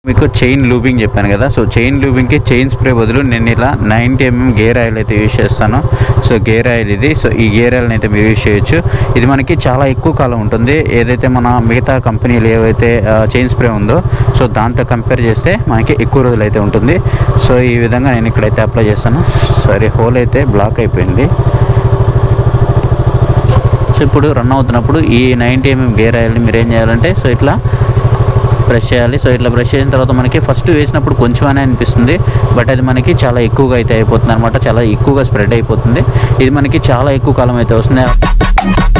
మీకు chain lubing చెప్పాను కదా సో చైన్ లూబింగ్కి చైన్ స్ప్రే బదులు నేను ఇలా నైంటీ ఎంఎం గేర్ ఆయిల్ అయితే యూజ్ చేస్తాను సో గేర్ ఆయిల్ ఇది సో ఈ గేర్ ఆయిల్ని అయితే మీరు యూజ్ చేయొచ్చు ఇది మనకి చాలా ఎక్కువ కాలం ఉంటుంది ఏదైతే మన మిగతా కంపెనీలు ఏవైతే చైన్ స్ప్రే ఉందో సో దాంతో కంపేర్ చేస్తే మనకి ఎక్కువ రోజులు అయితే ఉంటుంది సో ఈ విధంగా నేను ఇక్కడైతే అప్లై చేస్తాను సరే హోల్ అయితే బ్లాక్ అయిపోయింది సో ఇప్పుడు రన్ అవుతున్నప్పుడు ఈ నైంటీ ఎంఎం గేర్ ఆయిల్ని మీరు ఏం చేయాలంటే సో ఇట్లా బ్రష్ చేయాలి సో ఇట్లా బ్రష్ చేసిన తర్వాత మనకి ఫస్ట్ వేసినప్పుడు కొంచెం అనే అనిపిస్తుంది బట్ అది మనకి చాలా ఎక్కువగా అయితే అయిపోతుంది అనమాట చాలా ఎక్కువగా స్ప్రెడ్ అయిపోతుంది ఇది మనకి చాలా ఎక్కువ కాలం అయితే వస్తుంది